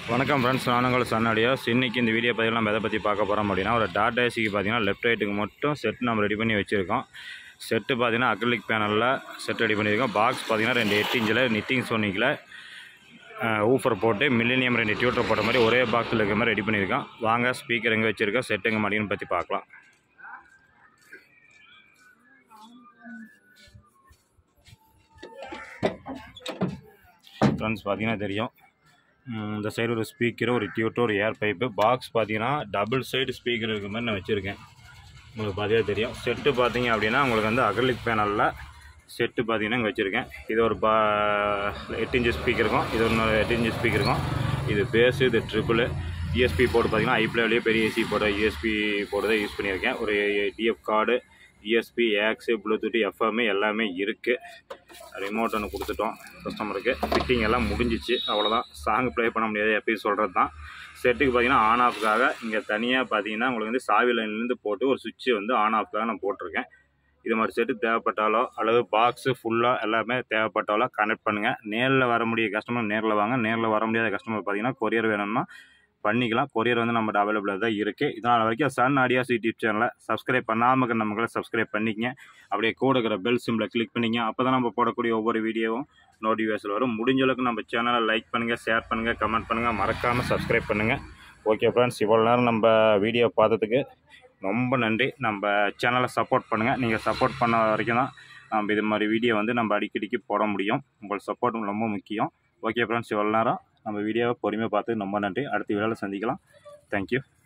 வணக்கம் ஃப்ரெண்ட்ஸ் நானுங்கள் சன்னாடியோஸ் இன்னைக்கு இந்த வீடியோ பதிவில் நம்ம எதை பற்றி பார்க்க போகிறோம் அப்படின்னா ஒரு டாட் ஏசிக்கு பார்த்தீங்கன்னா லெஃப்ட் ரைட்டுக்கு மட்டும் செட் நம்ம ரெடி பண்ணி வச்சுருக்கோம் செட்டு பார்த்தீங்கன்னா அக்ரிலிக் பேனலில் செட் ரெடி பண்ணியிருக்கோம் பாக்ஸ் பார்த்தீங்கன்னா ரெண்டு எட்டு இன்ச்சில் நிட்டிங் சோனிக்கில் ஊஃபர் போட்டு மில்லினியம் ரெண்டு டியூட்டர் போட்ட மாதிரி ஒரே பாக்ஸில் இருக்கிற மாதிரி ரெடி பண்ணியிருக்கோம் வாங்க ஸ்பீக்கர் எங்கே வச்சுருக்கோம் செட் எங்கே மாட்டேங்குன்னு பற்றி பார்க்கலாம் ஃப்ரெண்ட்ஸ் பார்த்தீங்கன்னா தெரியும் ம், இந்த சைடு ஒரு ஸ்பீக்கர் ஒரு டியூட்டர் ஒரு ஏர் பைப்பு பாக்ஸ் பார்த்தீங்கன்னா டபுள் சைடு ஸ்பீக்கர் இருக்கிற மாதிரி நான் வச்சுருக்கேன் உங்களுக்கு பார்த்தீங்கன்னா தெரியும் செட்டு பார்த்தீங்க அப்படின்னா உங்களுக்கு வந்து அக்ரலிக் பேனலில் செட்டு பார்த்தீங்கன்னா இங்கே வச்சுருக்கேன் இது ஒரு பா எட்டு இன்ச்சு ஸ்பீக்கர் இருக்கும் இது ஒன்று எட்டு இன்ச்சு ஸ்பீக்கர் இருக்கும் இது பேஸு இது ட்ரிபிள் இஎஸ்பி போர்டு பார்த்தீங்கன்னா ஐப்ளேவிலேயே பெரிய ஏசி போர்டு யூஎஸ்பி போர்டு தான் யூஸ் பண்ணியிருக்கேன் ஒரு TF card ESP aux Bluetooth FM எல்லாமே இருக்குது ரிமோட் ஒன்று கொடுத்துட்டோம் கஸ்டமருக்கு ஃபிட்டிங் எல்லாம் முடிஞ்சிச்சு அவ்வளோதான் சாங் ப்ளே பண்ண முடியாது எப்பயும் சொல்கிறது தான் செட்டுக்கு பார்த்தீங்கன்னா ஆன் ஆஃப்காக இங்கே தனியாக பார்த்தீங்கன்னா உங்களுக்கு வந்து சாவி லைன்லேருந்து போட்டு ஒரு சுவிட்சு வந்து ஆன் ஆஃப்காக நான் போட்டிருக்கேன் இது மாதிரி செட்டு தேவைப்பட்டாலோ அல்லது பாக்ஸு ஃபுல்லாக எல்லாமே தேவைப்பட்டாலோ கனெக்ட் பண்ணுங்கள் நேரில் வர முடிய கஸ்டமர் நேரில் வாங்க நேரில் வர முடியாத கஸ்டமர் பார்த்தீங்கன்னா கொரியர் வேணும்னா பண்ணிக்கலாம் கொரியர் வந்து நம்மகிட்ட அவைலபிளாக தான் இருக்குது இதனால் வரைக்கும் சன் ஆடியாஸ் யூடியூப் சேனலை சப்ஸ்கிரைப் பண்ணாமல் நம்மளை சப்ஸ்கிரைப் பண்ணிக்கங்க அப்படியே கூட இருக்கிற பெல் சிம்பிளை கிளிக் பண்ணிங்க அப்போ தான் நம்ம போடக்கூடிய ஒவ்வொரு வீடியோவும் நோட்டிஃபிகேஷன் வரும் முடிஞ்ச அளவுக்கு நம்ம சேனலை லைக் பண்ணுங்கள் ஷேர் பண்ணுங்கள் கமெண்ட் பண்ணுங்கள் மறக்காமல் சப்ஸ்கிரைப் பண்ணுங்கள் ஓகே ஃப்ரெண்ட்ஸ் இவ்வளோ நேரம் நம்ம வீடியோ பார்த்ததுக்கு ரொம்ப நன்றி நம்ம சேனலை சப்போர்ட் பண்ணுங்கள் நீங்கள் சப்போர்ட் பண்ண வரைக்கும் தான் நம்ம இது மாதிரி வீடியோ வந்து நம்ம அடிக்கடிக்கு போட முடியும் உங்கள் சப்போர்ட் ரொம்ப முக்கியம் ஓகே ஃப்ரெண்ட்ஸ் இவ்வளோ நேரம் நம்ம வீடியோவை பொறுமையாக பார்த்து ரொம்ப நன்றி அடுத்த வீடியோவில் சந்திக்கலாம் தேங்க்யூ